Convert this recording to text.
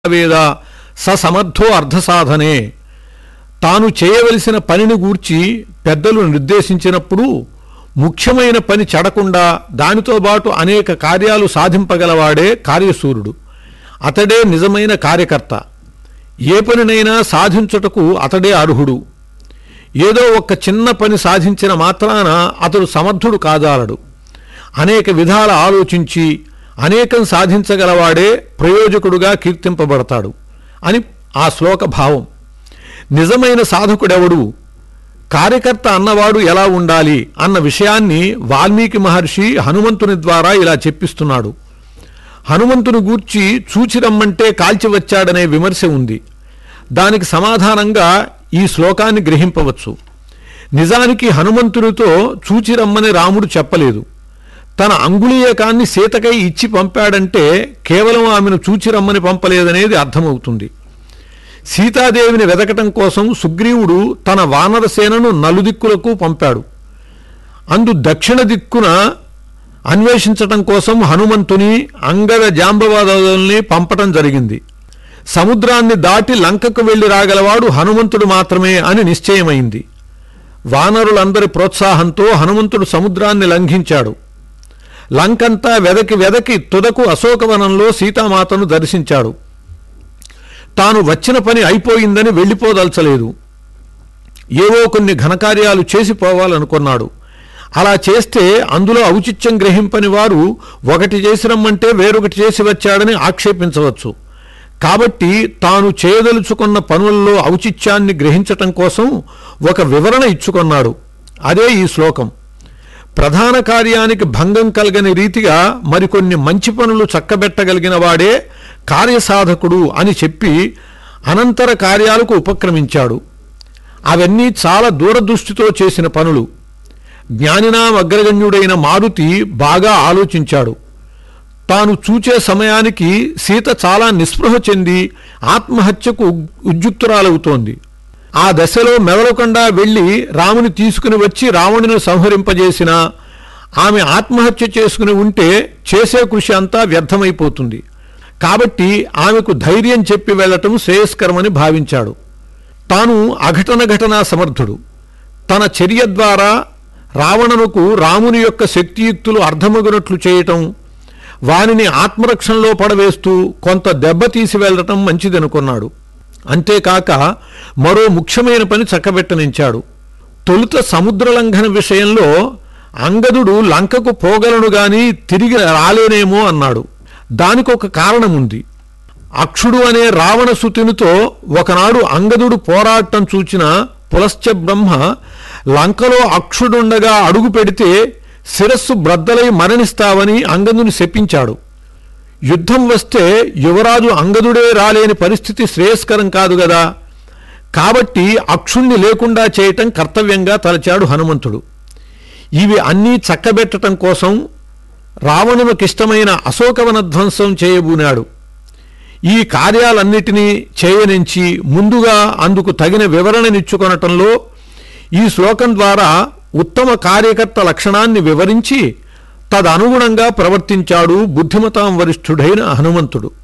వేద స సమర్థో అర్థసాధనే తాను చేయవలసిన పనిని గూర్చి పెద్దలు నిర్దేశించినప్పుడు ముఖ్యమైన పని చెడకుండా దానితో పాటు అనేక కార్యాలు సాధింపగలవాడే కార్యసూరుడు అతడే నిజమైన కార్యకర్త ఏ పనినైనా సాధించుటకు అతడే అర్హుడు ఏదో ఒక్క చిన్న పని సాధించిన మాత్రాన అతడు సమర్థుడు కాజాలడు అనేక విధాల ఆలోచించి అనేకం సాధించగలవాడే ప్రయోజకుడుగా కీర్తింపబడతాడు అని ఆ శ్లోక భావం నిజమైన సాధకుడెవడు కార్యకర్త అన్నవాడు ఎలా ఉండాలి అన్న విషయాన్ని వాల్మీకి మహర్షి హనుమంతుని ద్వారా ఇలా చెప్పిస్తున్నాడు హనుమంతుని గూర్చి చూచిరమ్మంటే కాల్చి వచ్చాడనే విమర్శ ఉంది దానికి సమాధానంగా ఈ శ్లోకాన్ని గ్రహింపవచ్చు నిజానికి హనుమంతునితో చూచిరమ్మని రాముడు చెప్పలేదు తన అంగుళీయకాన్ని సీతకై ఇచ్చి పంపాడంటే కేవలం ఆమెను చూచిరమ్మని పంపలేదనేది అర్థమవుతుంది సీతాదేవిని వెదకటం కోసం సుగ్రీవుడు తన వానరసేనను నలుదిక్కులకు పంపాడు అందు దక్షిణ దిక్కున అన్వేషించటం కోసం హనుమంతుని అంగద జాంబవాదుల్ని పంపటం జరిగింది సముద్రాన్ని దాటి లంకకు వెళ్లి రాగలవాడు హనుమంతుడు మాత్రమే అని నిశ్చయమైంది వానరులందరి ప్రోత్సాహంతో హనుమంతుడు సముద్రాన్ని లంఘించాడు లంకంతా వెదకి వెదకి తుదకు అశోకవనంలో సీతామాతను దర్శించాడు తాను వచ్చిన పని అయిపోయిందని వెళ్ళిపోదలచలేదు ఏవో కొన్ని ఘనకార్యాలు చేసి పోవాలనుకున్నాడు అలా చేస్తే అందులో ఔచిత్యం గ్రహింపని వారు ఒకటి చేసి రమ్మంటే వేరొకటి చేసి వచ్చాడని ఆక్షేపించవచ్చు కాబట్టి తాను చేయదలుచుకున్న పనుల్లో ఔచిత్యాన్ని గ్రహించటం కోసం ఒక వివరణ ఇచ్చుకున్నాడు అదే ఈ శ్లోకం ప్రధాన కార్యానికి భంగం కలగని రీతిగా మరికొన్ని మంచి పనులు చక్కబెట్టగలిగిన వాడే కార్యసాధకుడు అని చెప్పి అనంతర కార్యాలకు ఉపక్రమించాడు అవన్నీ చాలా దూరదృష్టితో చేసిన పనులు జ్ఞానినాం అగ్రగణ్యుడైన మారుతి బాగా ఆలోచించాడు తాను చూచే సమయానికి సీత చాలా నిస్పృహ చెంది ఆత్మహత్యకు ఉద్యుక్తురాలవుతోంది ఆ దశలో మెదలకుండా వెళ్ళి రాముని తీసుకుని వచ్చి రావణుని సంహరింపజేసిన ఆమె ఆత్మహత్య చేసుకుని ఉంటే చేసే కృషి అంతా వ్యర్థమైపోతుంది కాబట్టి ఆమెకు ధైర్యం చెప్పి వెళ్ళటం శ్రేయస్కరమని భావించాడు తాను అఘటన ఘటనా సమర్థుడు తన చర్య ద్వారా రావణునకు రాముని యొక్క శక్తియుక్తులు అర్థమగునట్లు చేయటం వానిని ఆత్మరక్షణలో పడవేస్తూ కొంత దెబ్బ తీసి వెళ్ళటం మంచిదనుకున్నాడు అంతేకాక మరో ముఖ్యమైన పని చక్కబెట్టనించాడు తొలుత సముద్రలంఘన విషయంలో అంగదుడు లంకకు పోగలను గాని తిరిగి రాలేనేమో అన్నాడు దానికొక కారణముంది అక్షుడు అనే రావణసుతునితో ఒకనాడు అంగదుడు పోరాటం చూచిన పులశ్చ బ్రహ్మ లంకలో అక్షుడుండగా అడుగు పెడితే శిరస్సు బ్రద్దలై మరణిస్తావని అంగదుని శపించాడు యుద్ధం వస్తే యువరాజు అంగదుడే రాలేని పరిస్థితి శ్రేయస్కరం కాదు గదా కాబట్టి అక్షుణ్ణి లేకుండా చేయటం కర్తవ్యంగా తలచాడు హనుమంతుడు ఇవి అన్నీ చక్కబెట్టటం కోసం రావణునికిష్టమైన అశోకవన ధ్వంసం చేయబూనాడు ఈ కార్యాలన్నిటినీ చేయనించి ముందుగా అందుకు తగిన వివరణనిచ్చుకొనటంలో ఈ శ్లోకం ద్వారా ఉత్తమ కార్యకర్త లక్షణాన్ని వివరించి తదనుగుణంగా ప్రవర్తించాడు బుద్ధిమతాం వరిష్ఠుడైన హనుమంతుడు